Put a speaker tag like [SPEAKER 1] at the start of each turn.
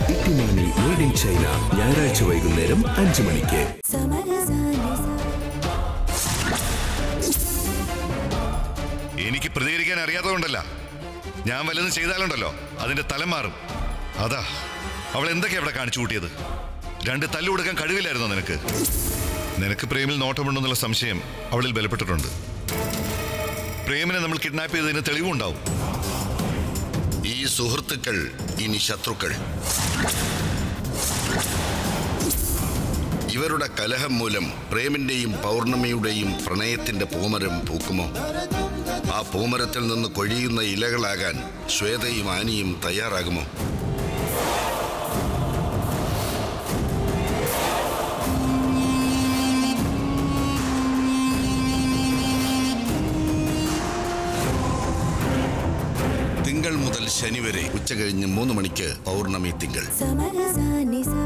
[SPEAKER 1] ഇട്ടിമാനി made in China ഞായറാഴ്ച വൈകുന്നേരം അഞ്ചു മണിക്ക്
[SPEAKER 2] എനിക്ക് പ്രതികരിക്കാൻ അറിയാത്തതുകൊണ്ടല്ല ഞാൻ വല്ലതും ചെയ്താലുണ്ടല്ലോ അതിന്റെ തലം മാറും അതാ അവൾ എന്തൊക്കെയാ അവിടെ കാണിച്ചു കൂട്ടിയത് രണ്ട് തല്ലു കൊടുക്കാൻ കഴിവില്ലായിരുന്നോ നിനക്ക് നിനക്ക് പ്രേമിൽ നോട്ടമുണ്ടെന്നുള്ള സംശയം അവളിൽ ബലപ്പെട്ടിട്ടുണ്ട് പ്രേമിനെ നമ്മൾ കിഡ്നാപ്പ് ചെയ്തതിന് തെളിവുണ്ടാവും
[SPEAKER 3] ഈ സുഹൃത്തുക്കൾ ഇനി ശത്രുക്കൾ ഇവരുടെ കലഹം മൂലം പ്രേമിന്റെയും പൗർണമിയുടെയും പ്രണയത്തിന്റെ പൂമരം പൂക്കുമോ ആ പൂമരത്തിൽ നിന്ന് കൊഴിയുന്ന ഇലകളാകാൻ ശ്വേതയും ആനിയും തയ്യാറാകുമോ തിങ്കൾ മുതൽ ശനി വരെ ഉച്ച കഴിഞ്ഞ് മൂന്ന് മണിക്ക് പൗർണമി തിങ്കൾ
[SPEAKER 4] സമരസാനി